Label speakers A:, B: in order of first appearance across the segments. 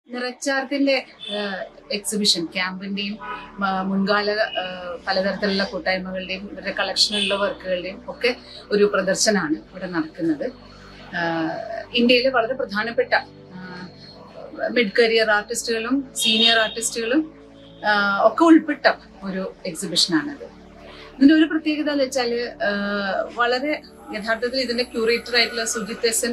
A: നിറച്ചാർത്തിന്റെ exhibition ക്യാമ്പിന്റെയും ആ, മുൻകാല ആ, പലതരത്തിലുള്ള കൂട്ടായ്മകളുടെയും ഇവരുടെ കളക്ഷനിലുള്ള വർക്കുകളുടെയും ഒക്കെ ഒരു പ്രദർശനമാണ് ഇവിടെ നടക്കുന്നത് ആ, ഇന്ത്യയിലെ വളരെ പ്രധാനപ്പെട്ട മിഡ് കരിയർ ആർട്ടിസ്റ്റുകളും സീനിയർ ആർട്ടിസ്റ്റുകളും ആ, ഒക്കെ ഉൾപ്പെട്ട ഒരു എക്സിബിഷനാണിത് ഇതിന്റെ ഒരു പ്രത്യേകത എന്ന് വെച്ചാൽ വളരെ യഥാർത്ഥത്തിൽ ഇതിന്റെ ക്യൂറേറ്റർ ആയിട്ടുള്ള സുജിത് എസൻ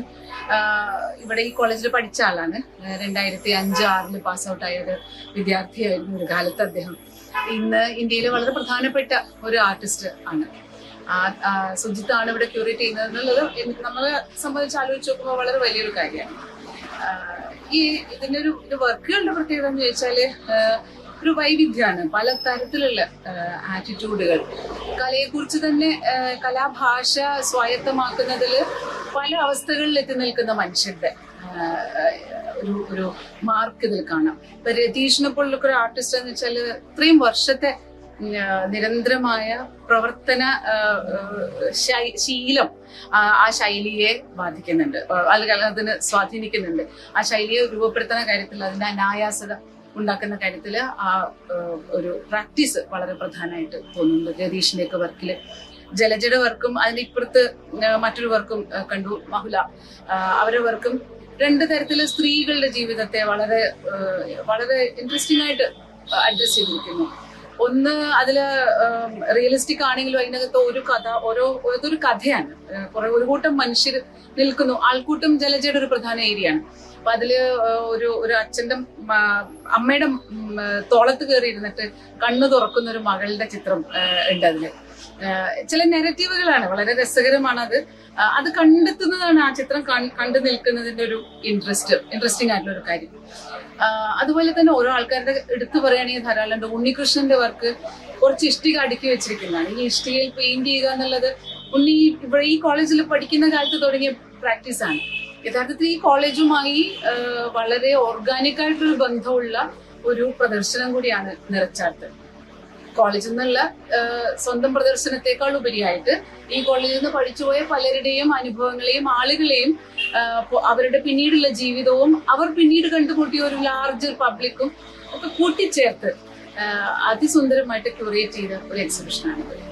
A: ഇവിടെ ഈ കോളേജിൽ പഠിച്ച ആളാണ് രണ്ടായിരത്തി അഞ്ച് ആറിൽ പാസ് ഔട്ട് ആയ ഒരു വിദ്യാർത്ഥിയായിരുന്നു ഒരു കാലത്ത് അദ്ദേഹം ഇന്ന് ഇന്ത്യയിലെ വളരെ പ്രധാനപ്പെട്ട ഒരു ആർട്ടിസ്റ്റ് ആണ് ആ- ആ സുജിത്ത് ആണ് ഇവിടെ ക്യൂറേറ്റ് ചെയ്യുന്നത് എന്നുള്ളത് എനിക്ക് നമ്മളെ സംബന്ധിച്ച് ആലോചിച്ച് നോക്കുമ്പോൾ വളരെ വലിയൊരു കാര്യമാണ് ആഹ് ഈ ഇതിന്റെ ഒരു ഇത് വർക്കുകളുടെ പ്രത്യേകത എന്ന് ചോദിച്ചാല് ആഹ് ഒരു വൈവിധ്യമാണ് പല തരത്തിലുള്ള ആറ്റിറ്റ്യൂഡുകൾ കലയെക്കുറിച്ച് തന്നെ ആഹ് കലാഭാഷ സ്വായത്തമാക്കുന്നതിൽ പല അവസ്ഥകളിൽ എത്തി നിൽക്കുന്ന മനുഷ്യരുടെ ആഹ് ഒരു ഒരു മാർക്ക് ഇതിൽ കാണാം ഇപ്പൊ രതീഷിനെ പോലുള്ള ഒരു ആർട്ടിസ്റ്റ് എന്ന് വെച്ചാൽ ഇത്രയും വർഷത്തെ ഉം, ആഹ് നിരന്തരമായ പ്രവർത്തന ആഹ് ആഹ് ശൈ- ശീലം ആ- ആ ശൈലിയെ ബാധിക്കുന്നുണ്ട് ആഹ് അല്ലെങ്കിൽ അതിന് സ്വാധീനിക്കുന്നുണ്ട് ആ ശൈലിയെ രൂപപ്പെടുത്തുന്ന കാര്യത്തിൽ അതിന്റെ അനായാസത ഉണ്ടാക്കുന്ന കാര്യത്തിൽ ആ ആഹ് ഒരു പ്രാക്ടീസ് വളരെ പ്രധാനമായിട്ട് തോന്നുന്നുണ്ട് രതീഷിന്റെയൊക്കെ വർക്കിൽ ജലജയുടെ വർക്കും അതിന്റെ ഇപ്പുറത്ത് ആഹ് മറ്റൊരു വർക്കും ആഹ് കണ്ടു മഹുല ആഹ് അവരുടെ വർക്കും രണ്ട് തരത്തില് സ്ത്രീകളുടെ ജീവിതത്തെ വളരെ ആഹ് വളരെ ഇൻട്രസ്റ്റിംഗ് ആയിട്ട് അഡ്രസ് ചെയ്തിരിക്കുന്നു ഒന്ന് അതില് റിയലിസ്റ്റിക് ആണെങ്കിലും അതിനകത്ത് ഒരു കഥ ഓരോ അതൊരു കഥയാണ് ഏഹ് കുറെ ഒരു കൂട്ടം മനുഷ്യർ നിൽക്കുന്നു ആൾക്കൂട്ടം ജലജയുടെ ഒരു പ്രധാന ഏരിയയാണ് അപ്പൊ അതില് ഏഹ് ഒരു ഒരു അച്ഛന്റെ മ- അമ്മയുടെ ഉം, തോളത്ത് കയറി ഇരുന്നിട്ട് കണ്ണു തുറക്കുന്ന ഒരു മകളുടെ ചിത്രം ഏഹ് ഉണ്ട് അതില് ഏഹ് ചില നെററ്റീവുകളാണ് വളരെ രസകരമാണ് അത് ആ, അത് കണ്ടെത്തുന്നതാണ് ആ ചിത്രം കൺ- കണ്ടു നിൽക്കുന്നതിന്റെ ഒരു ഇൻട്രസ്റ്റ് ഇൻട്രസ്റ്റിംഗ് ആയിട്ടുള്ള ഒരു കാര്യം ആ, അതുപോലെ തന്നെ ഓരോ ആൾക്കാരുടെ എടുത്തു പറയുകയാണെങ്കിൽ ധാരാളം ഉണ്ട് ഉണ്ണികൃഷ്ണന്റെ വർക്ക് കുറച്ച് ഇഷ്ടിക അടുക്കി വെച്ചിരിക്കുന്നതാണ് ഈ ഇഷ്ടികയിൽ പെയിന്റ് ചെയ്യുക എന്നുള്ളത് ഉണ്ണി ഇവിടെ ഈ കോളേജിൽ പഠിക്കുന്ന കാലത്ത് തുടങ്ങിയ പ്രാക്ടീസ് ആണ് യഥാർത്ഥത്തിൽ ഈ കോളേജുമായി ആ, വളരെ ഓർഗാനിക് ആയിട്ടൊരു ബന്ധമുള്ള ഒരു പ്രദർശനം കൂടിയാണ് നിറച്ചാർത്ത് കോളേജിൽ നിന്നുള്ള ആ, സ്വന്തം പ്രദർശനത്തെക്കാൾ ഉപരിയായിട്ട് ഈ കോളേജിൽ നിന്ന് പഠിച്ചുപോയ പലരുടെയും അനുഭവങ്ങളെയും ആളുകളെയും ആ, പൊ- അവരുടെ പിന്നീടുള്ള ജീവിതവും അവർ പിന്നീട് കണ്ടുമുട്ടിയ ഒരു ലാർജർ പബ്ലിക്കും ഒക്കെ കൂട്ടിച്ചേർത്ത് ആ, അതിസുന്ദരമായിട്ട് ക്യൂറേറ്റ് ചെയ്ത ഒരു എക്സിബിഷനാണിത്